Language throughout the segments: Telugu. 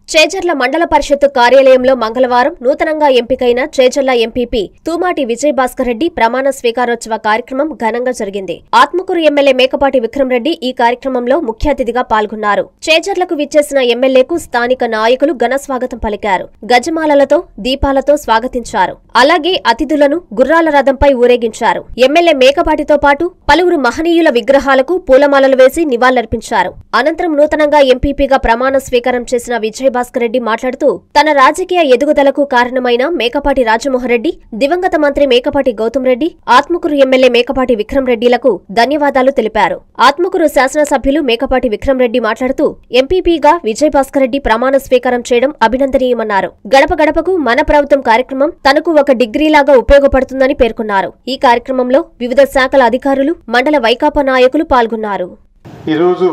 చేజర్ల మండల పరిషత్తు కార్యాలయంలో మంగళవారం నూతనంగా ఎంపికైన చేజర్ల ఎంపీపీ తూమాటి విజయభాస్కర్ రెడ్డి ప్రమాణ స్వీకారోత్సవ కార్యక్రమం ఘనంగా జరిగింది ఆత్మకూరు ఎమ్మెల్యే మేకపాటి విక్రమరెడ్డి ఈ కార్యక్రమంలో ముఖ్య అతిథిగా పాల్గొన్నారు చేజర్లకు విచ్చేసిన ఎమ్మెల్యేకు స్థానిక నాయకులు ఘన స్వాగతం పలికారు గజమాలలతో దీపాలతో స్వాగతించారు అలాగే అతిథులను గుర్రాల రథంపై ఊరేగించారు ఎమ్మెల్యే మేకపాటితో పాటు పలువురు మహనీయుల విగ్రహాలకు పూలమాలలు వేసి నివాళులర్పించారు అనంతరం నూతనంగా ఎంపీపీగా ప్రమాణ స్వీకారం చేసిన విజయభాస్కర్ రెడ్డి మాట్లాడుతూ తన రాజకీయ ఎదుగుదలకు కారణమైన మేకపాటి రాజమోహన్ రెడ్డి దివంగత మంత్రి మేకపాటి గౌతమ్ రెడ్డి ఆత్మకూరు ఎమ్మెల్యే మేకపాటి విక్రమ్ రెడ్డిలకు ధన్యవాదాలు తెలిపారు ఆత్మకూరు శాసనసభ్యులు మేకపాటి విక్రమ్ రెడ్డి మాట్లాడుతూ ఎంపీపీగా విజయభాస్కర్ రెడ్డి ప్రమాణ స్వీకారం చేయడం అభినందనీయమన్నారు గడప గడపకు మన ప్రభుత్వం కార్యక్రమం తనకు ఒక డిగ్రీలాగా ఉపయోగపడుతుందని పేర్కొన్నారు ఈ కార్యక్రమంలో వివిధ శాఖల అధికారులు మండల వైకాపా నాయకులు పాల్గొన్నారు ఈరోజు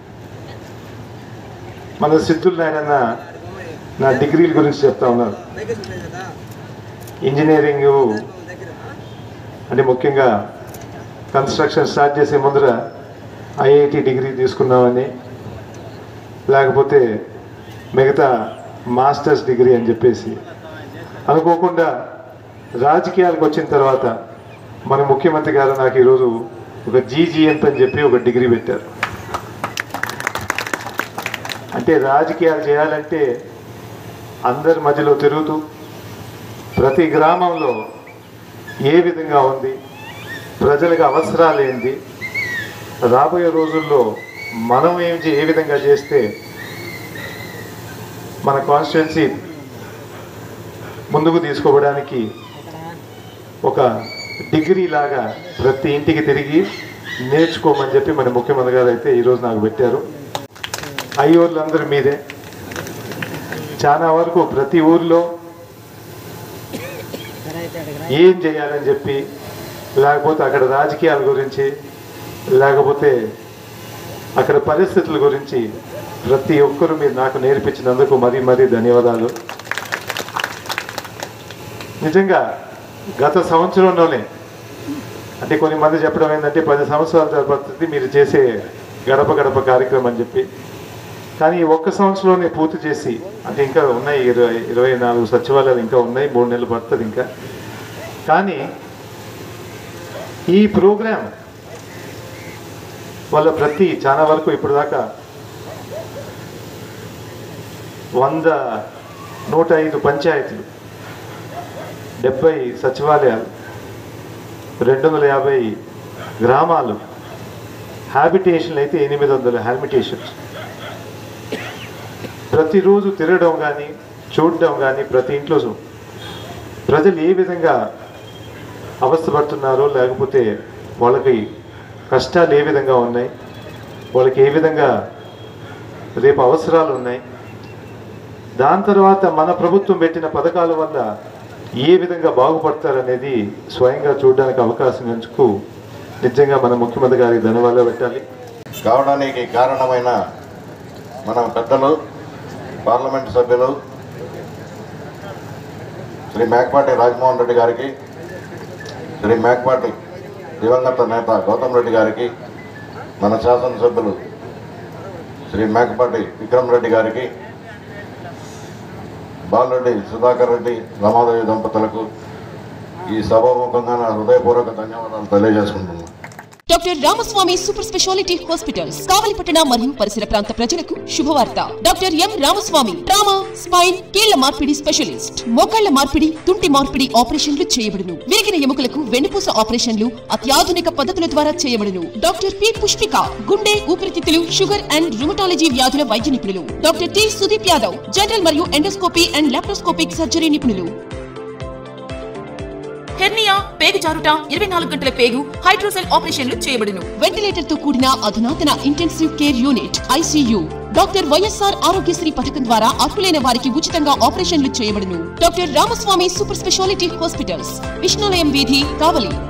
మన సిద్ధులు నాయనన్న నా డిగ్రీల గురించి చెప్తా ఉన్నారు ఇంజనీరింగ్ అంటే ముఖ్యంగా కన్స్ట్రక్షన్ స్టార్ట్ చేసే ముందర ఐఐటి డిగ్రీ తీసుకున్నామని లేకపోతే మిగతా మాస్టర్స్ డిగ్రీ అని చెప్పేసి అనుకోకుండా రాజకీయాలకు వచ్చిన తర్వాత మన ముఖ్యమంత్రి గారు నాకు ఈరోజు ఒక జీజీఎంప్ అని చెప్పి ఒక డిగ్రీ పెట్టారు అంటే రాజకీయాలు చేయాలంటే అందరి మధ్యలో తిరుగుతూ ప్రతి గ్రామంలో ఏ విధంగా ఉంది ప్రజలకు అవసరాలు ఏంటి రాబోయే రోజుల్లో మనం ఏం చే- ఏ విధంగా చేస్తే మన కాన్స్టిట్యున్సీ ముందుకు తీసుకోవడానికి ఒక డిగ్రీ లాగా ప్రతి ఇంటికి తిరిగి నేర్చుకోమని చెప్పి మన ముఖ్యమంత్రి గారు అయితే ఈరోజు నాకు పెట్టారు అయ్యోళ్ళందరూ మీదే చాలా వరకు ప్రతి ఊర్లో ఏం చేయాలని చెప్పి లేకపోతే అక్కడ రాజకీయాల గురించి లేకపోతే అక్కడ పరిస్థితుల గురించి ప్రతి ఒక్కరూ మీరు నాకు నేర్పించినందుకు మరీ మరీ ధన్యవాదాలు నిజంగా గత సంవత్సరంలోనే అంటే కొన్ని మంది చెప్పడం ఏంటంటే పది సంవత్సరాల తర్వాత మీరు చేసే గడప గడప కార్యక్రమం అని చెప్పి కానీ ఈ ఒక్క సంవత్సరంలోనే పూర్తి చేసి అంటే ఇంకా ఉన్నాయి ఇరవై ఇరవై నాలుగు సచివాలయాలు ఇంకా ఉన్నాయి మూడు నెలలు పడుతుంది ఇంకా కానీ ఈ ప్రోగ్రాం వాళ్ళ ప్రతి చాలా వరకు ఇప్పుడు దాకా వంద నూట ఐదు పంచాయతీలు డెబ్బై సచివాలయాలు రెండు వందల యాభై గ్రామాలు హ్యాబిటేషన్లు అయితే ఎనిమిది వందల హ్యాబిటేషన్స్ ప్రతిరోజు తిరగడం కానీ చూడడం కానీ ప్రతి ఇంట్లో చూ- ప్రజలు ఏ విధంగా అవస్థపడుతున్నారో లేకపోతే వాళ్ళకి కష్టాలు ఏ విధంగా ఉన్నాయి వాళ్ళకి ఏ విధంగా రేపు అవసరాలు ఉన్నాయి దాని తర్వాత మన ప్రభుత్వం పెట్టిన పథకాల వల్ల ఏ విధంగా బాగుపడతారనేది స్వయంగా చూడడానికి అవకాశం ఎంచుకు నిజంగా మన ముఖ్యమంత్రి గారికి ధన్యవాదాలు పెట్టాలి కావడానికి కారణమైన మన పెద్దలు పార్లమెంట్ సభ్యులు శ్రీ మేకపాటి రాజమోహన్ రెడ్డి గారికి శ్రీ మేకపాటి దివంగత నేత గౌతమ్ రెడ్డి గారికి మన శాసనసభ్యులు శ్రీ మేకపాటి విక్రమ్ రెడ్డి గారికి బాలరెడ్డి సుధాకర్ రెడ్డి రమాదేవి దంపతులకు ఈ సభాముఖంగా నా హృదయపూర్వక ధన్యవాదాలు తెలియజేసుకుంటున్నాను doctor Ramaswamy super speciality hospitals కావలిపట్టణ మరియు పరిసర ప్రాంత ప్రజలకు శుభవార్త doctor M Ramaswamy trauma spine కీళ్ల మార్పిడి స్పెషలిస్ట్ మోకాళ్ల మార్పిడి తుంటి మార్పిడి ఆపరేషన్లు చేయబడును విరిగిన ఎముకలకు వెన్నుపూస ఆపరేషన్లు అత్యాధునిక పద్ధతుల ద్వారా చేయబడును డాక్టర్ పి పుష్పిక గుండె ఊపిరితిత్తులు షుగర్ అండ్ రుమటాలజీ వ్యాధుల వైద్య నిపుణులు doctor T Sudeep Yadav general మరియు ఎండోస్కోపీ అండ్ లాప్రోస్కోపిక్ సర్జరీ నిపుణులు హెర్నియా పేగు జారుట ఇరవై నాలుగు గంటల పేగు హైడ్రోసెల్ ఆపరేషన్లు చేయబడును వెంటిలేటర్ తో కూడిన అధునాతన intensive care unit ICU doctor YSR Aarogyasri పథకం ద్వారా అర్హులైన వారికి ఉచితంగా ఆపరేషన్లు చేయబడును doctor Ramaswamy super speciality hospitals Vishnalayam వీధి కావలి